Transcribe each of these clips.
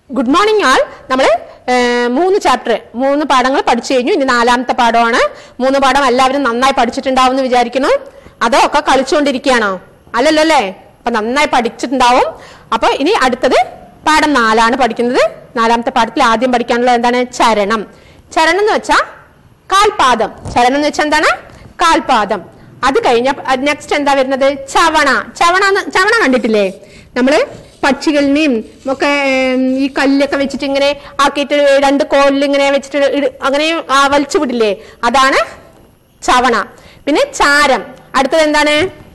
good morning ആൾ നമ്മൾ മൂന്ന് chapter മൂന്ന് പാഠങ്ങൾ പഠിച്ചു കഴിഞ്ഞു ഇനി നാലാമത്തെ പാഠമാണ് മൂന്ന് പാഠം എല്ലാവരും നന്നായി പഠിച്ചിട്ടുണ്ടാവും എന്ന് വിചാരിക്കുന്നു അതോ ഒക്കെ കളിച്ചുകൊണ്ടിരിക്കുകയാണോ അല്ലല്ലോ അല്ലേ അപ്പൊ നന്നായി പഠിച്ചിട്ടുണ്ടാവും അപ്പൊ ഇനി അടുത്തത് പാഠം നാലാണ് പഠിക്കുന്നത് നാലാമത്തെ പാഠത്തിൽ ആദ്യം പഠിക്കാനുള്ളത് എന്താണ് ചരണം ചരണം എന്ന് വെച്ചാൽ കാൽപാദം ചരണം എന്ന് വെച്ചാൽ എന്താണ് കാൽപാദം അത് കഴിഞ്ഞ നെക്സ്റ്റ് എന്താ വരുന്നത് ചവണ ചവണ എന്ന്- ചവണ കണ്ടിട്ടില്ലേ നമ്മള് പക്ഷികളിനെയും ഒക്കെ ഉം, ഈ കല്ലൊക്കെ വെച്ചിട്ട് ഇങ്ങനെ ആക്കിയിട്ട് രണ്ട് കോലിൽ ഇങ്ങനെ വെച്ചിട്ട് ഇട്- അങ്ങനെ ആ, വലിച്ചു വിടില്ലേ അതാണ് ചവണ പിന്നെ ചാരം അടുത്തത് എന്താണ്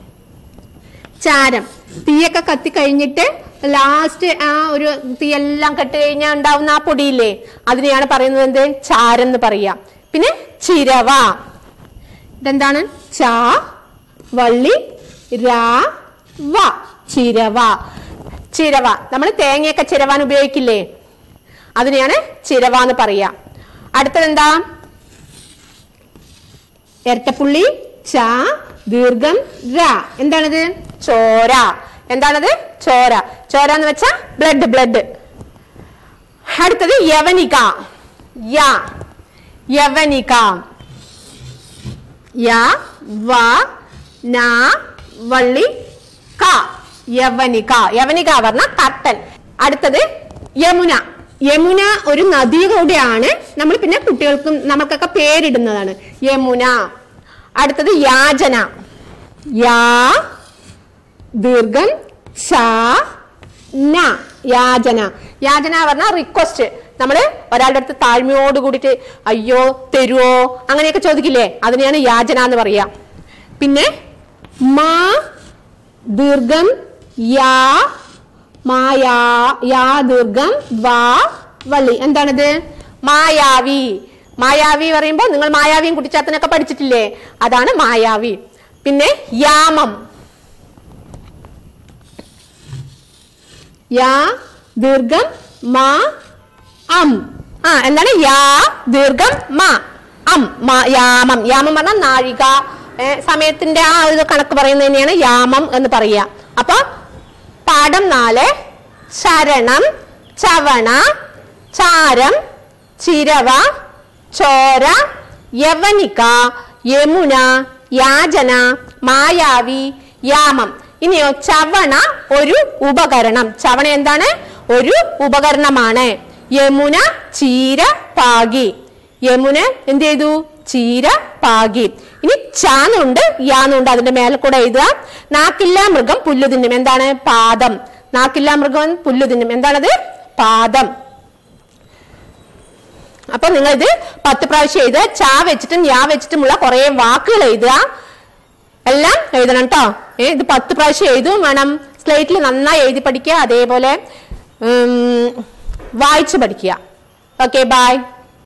ചാരം തീയൊക്കെ കത്തി കഴിഞ്ഞിട്ട് ലാസ്റ്റ് ആ ഒരു തീയെല്ലാം കെട്ട് കഴിഞ്ഞാൽ ഉണ്ടാവുന്ന ആ പൊടിയില്ലേ അതിനെയാണ് പറയുന്നത് എന്ത് ചാരം എന്ന് പറയാ പിന്നെ ചിരവ ഇതെന്താണ് ചാ വള്ളി രാ വ ചിരവ ചിരവ നമ്മൾ തേങ്ങയൊക്കെ ചിരവാൻ ഉപയോഗിക്കില്ലേ അതിനെയാണ് ചിരവ എന്ന് പറയാ അടുത്തത് എന്താ ഇരട്ടപ്പുള്ളി ച ദീർഘം ര എന്താണത് ചോര എന്താണത് ചോര ചോര എന്ന് വെച്ചാ ബ്ലഡ് ബ്ലഡ് അടുത്തത് യവനിക യ യവനിക യ വ ന വള്ളി ക യവനിക യവനിക പറഞ്ഞ കട്ടൻ അടുത്തത് യമുന യമുന ഒരു നദി കൂടെയാണ് നമ്മൾ പിന്നെ കുട്ടികൾക്കും നമുക്കൊക്കെ പേരിടുന്നതാണ് യമുന അടുത്തത് യാചന യാ ദീർഘം ശ ന യാചന യാചന പറഞ്ഞ റിക്വസ്റ്റ് നമ്മള് ഒരാളുടെ അടുത്ത് താഴ്മയോട് കൂടിയിട്ട് അയ്യോ തരുവോ അങ്ങനെയൊക്കെ ചോദിക്കില്ലേ അതിനെയാണ് യാചന എന്ന് പറയാ പിന്നെ മാ ദീർഘം യാ മായാ യാ ദീർഘം വാ വള്ളി എന്താണിത് മായാവി മായാവി പറയുമ്പോൾ നിങ്ങൾ മായാവിയും കുട്ടിച്ചാത്തനൊക്കെ പഠിച്ചിട്ടില്ലേ അതാണ് മായാവി പിന്നെ യാമം യാ ദീർഘം മാ അം ആ എന്താണ് യാ ദീർഘം മാ അം മാ- യാമം യാമം പറഞ്ഞാൽ നാഴിക ഏ, സമയത്തിന്റെ ആ ഒരു കണക്ക് പറയുന്നത് തന്നെയാണ് യാമം എന്ന് പറയുക അപ്പൊ പാഠം നാല് ശരണം ചവണ ചാരം ചിരവ ചോര യവനിക യമുന യാചന മായാവി യാമം ഇനിയോ ചവണ ഒരു ഉപകരണം ചവണ എന്താണ് ഒരു ഉപകരണമാണ് യമുന ചീര പാകി യമുന എന്ത് ചെയ്തു ചീര പാകി ഇനി ചാന്നുണ്ട് യാന്നുണ്ട് അതിന്റെ മേലെ കൂടെ എഴുതുക നാക്കില്ല മൃഗം പുല്ലു തിന്നും എന്താണ് പാദം നാക്കില്ല മൃഗം പുല്ലു തിന്നും എന്താണത് പാദം അപ്പൊ നിങ്ങൾ ഇത് പത്ത് പ്രാവശ്യം എഴുതുക ചാ വെച്ചിട്ടും യാ വെച്ചിട്ടുമുള്ള കുറെ വാക്കുകൾ എഴുതുക എല്ലാം എഴുതണം കേട്ടോ ഏ ഇത് പത്ത് പ്രാവശ്യം എഴുതും വേണം സ്ലേറ്റിൽ നന്നായി എഴുതി പഠിക്കുക അതേപോലെ ഉം, വായിച്ച് പഠിക്കുക ഓക്കെ ബൈ